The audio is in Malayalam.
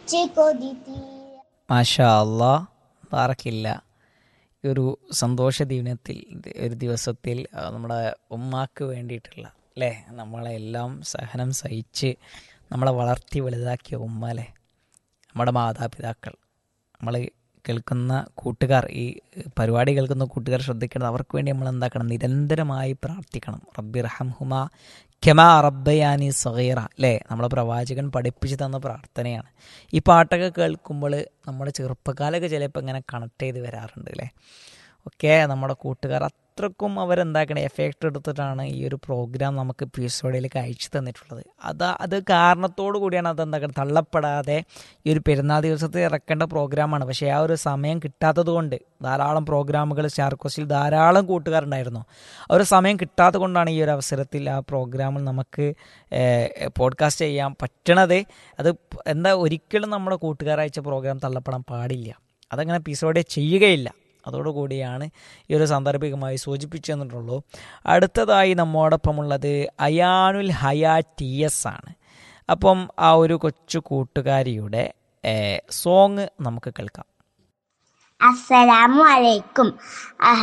കൊതിച്ച് കൊതി തീര മാഷാ അല്ലാ പാറക്കില്ല ഈ ഒരു സന്തോഷ ദിനത്തിൽ ഒരു ദിവസത്തിൽ ആ, നമ്മുടെ ഉമ്മാക്ക് വേണ്ടിയിട്ടുള്ള അല്ലേ നമ്മളെല്ലാം സഹനം സഹിച്ച് നമ്മളെ വളർത്തി വലുതാക്കിയ ഉമ്മ അല്ലേ നമ്മുടെ മാതാപിതാക്കൾ നമ്മൾ കേൾക്കുന്ന കൂട്ടുകാർ ഈ പരിപാടി കേൾക്കുന്ന കൂട്ടുകാർ ശ്രദ്ധിക്കണം അവർക്ക് വേണ്ടി നമ്മൾ എന്താക്കണം നിരന്തരമായി പ്രാർത്ഥിക്കണം റബ്ബി റഹം ഹുമ ഖെമാ റബ്ബയാനി സഹീറ അല്ലേ നമ്മളെ പ്രവാചകൻ പഠിപ്പിച്ചു തന്ന പ്രാർത്ഥനയാണ് ഈ പാട്ടൊക്കെ കേൾക്കുമ്പോൾ നമ്മുടെ ചെറുപ്പക്കാലൊക്കെ ചിലപ്പോൾ ഇങ്ങനെ കണക്ട് ചെയ്ത് വരാറുണ്ട് അല്ലേ ഒക്കെ നമ്മുടെ കൂട്ടുകാർ അത്രക്കും അവരെന്താക്കണേ എഫക്റ്റ് എടുത്തിട്ടാണ് ഈ ഒരു പ്രോഗ്രാം നമുക്ക് എപ്പിസോഡിലേക്ക് അയച്ചു തന്നിട്ടുള്ളത് അത് അത് കാരണത്തോടു കൂടിയാണ് അത് എന്താക്കണം തള്ളപ്പെടാതെ ഈ ഒരു പെരുന്നാൾ ദിവസത്തിൽ ഇറക്കേണ്ട പ്രോഗ്രാമാണ് പക്ഷേ ആ ഒരു സമയം കിട്ടാത്തത് കൊണ്ട് ധാരാളം പ്രോഗ്രാമുകൾ സ്റ്റാർക്കോസിൽ ധാരാളം കൂട്ടുകാരുണ്ടായിരുന്നു ആ ഒരു സമയം കിട്ടാത്തത് കൊണ്ടാണ് ഈ ഒരു അവസരത്തിൽ ആ പ്രോഗ്രാമിൽ നമുക്ക് പോഡ്കാസ്റ്റ് ചെയ്യാൻ പറ്റണത് അത് എന്താ ഒരിക്കലും നമ്മുടെ കൂട്ടുകാർ അയച്ച പ്രോഗ്രാം തള്ളപ്പെടാൻ പാടില്ല അതങ്ങനെ എപ്പിസോഡെ ചെയ്യുകയില്ല അതോടുകൂടിയാണ് ഈ ഒരു സാന്ദർഭികമായി സൂചിപ്പിച്ചു തന്നിട്ടുള്ളൂ അടുത്തതായി നമ്മോടൊപ്പമുള്ളത് അയാനുൽ ഹയാ ടി എസ് ആണ് അപ്പം ആ ഒരു കൊച്ചു കൂട്ടുകാരിയുടെ സോങ് നമുക്ക് കേൾക്കാം അസ്സലാമു അലൈക്കും